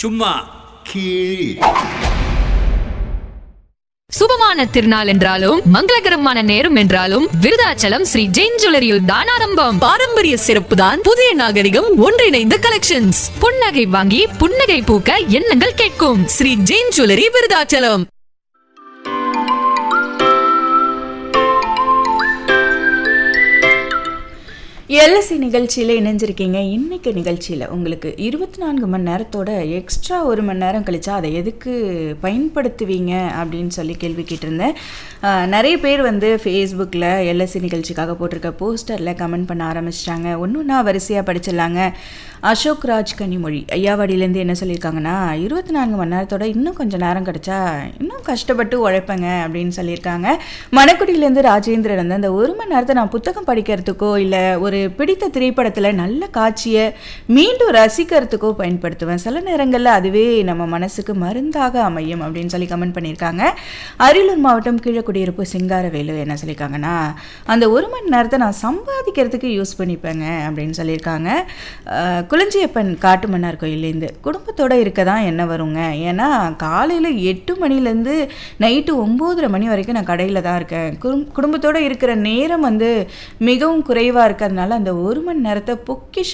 சும்மா கீழ் சுபமான திருநாள் என்றாலும் மங்களகரமான நேரம் என்றாலும் விருதாச்சலம் ஸ்ரீ ஜெயின் ஜுவல்லரியில் தான் ஆரம்பம் பாரம்பரிய சிறப்பு தான் புதிய நாகரிகம் ஒன்றிணைந்த கலெக்ஷன்ஸ் புன்னகை வாங்கி புன்னகை பூக்க எண்ணங்கள் கேட்கும் ஸ்ரீ ஜெயின் ஜுவல்லரி விருதாச்சலம் எல்எஸ்சி நிகழ்ச்சியில் இணைஞ்சிருக்கீங்க இன்னைக்கு நிகழ்ச்சியில் உங்களுக்கு இருபத்தி நான்கு மணி நேரத்தோட எக்ஸ்ட்ரா ஒரு மணி நேரம் கழிச்சா அதை எதுக்கு பயன்படுத்துவீங்க அப்படின்னு சொல்லி கேள்வி கேட்டிருந்தேன் ஆஹ், நிறைய பேர் வந்து ஃபேஸ்புக்கில் எல்எஸ்சி நிகழ்ச்சிக்காக போட்டிருக்க போஸ்டரில் கமெண்ட் பண்ண ஆரம்பிச்சிட்டாங்க ஒன்று ஒன்றா வரிசையாக படிச்சிடலாங்க அசோக் ராஜ் கனிமொழி ஐயாவாடியிலேருந்து என்ன சொல்லியிருக்காங்கன்னா இருபத்தி நான்கு மணி நேரத்தோட இன்னும் கொஞ்சம் நேரம் கிடைச்சா இன்னும் கஷ்டப்பட்டு உழைப்பேங்க அப்படின்னு சொல்லியிருக்காங்க மணக்குடியிலேருந்து ராஜேந்திரன் வந்து அந்த ஒரு மணி நேரத்தை நான் புத்தகம் படிக்கிறதுக்கோ இல்லை ஒரு பிடித்த திரைப்படத்தில் நல்ல காட்சியை மீண்டும் ரசிக்கிறதுக்கோ பயன்படுத்துவேன் சில நேரங்களில் அதுவே நம்ம மனசுக்கு மருந்தாக அமையும் அப்படின்னு சொல்லி கமெண்ட் பண்ணியிருக்காங்க அரியலூர் மாவட்டம் கீழக்குடியிருப்பு சிங்காரவேலு என்ன சொல்லியிருக்காங்கன்னா அந்த ஒரு மணி நேரத்தை நான் சம்பாதிக்கிறதுக்கு யூஸ் பண்ணிப்பேங்க அப்படின்னு சொல்லியிருக்காங்க அஹ், குளஞ்சியப்பன் காட்டுமன்னார் கோயிலேருந்து குடும்பத்தோடு இருக்க தான் என்ன வருங்க ஏன்னா காலையில் எட்டு மணிலேருந்து நைட்டு ஒம்போதரை மணி வரைக்கும் நான் கடையில் தான் இருக்கேன் குடும் குடும்பத்தோடு இருக்கிற நேரம் வந்து மிகவும் குறைவாக இருக்கிறதுனால அந்த ஒரு மணி நேரத்தை பொக்கிஷ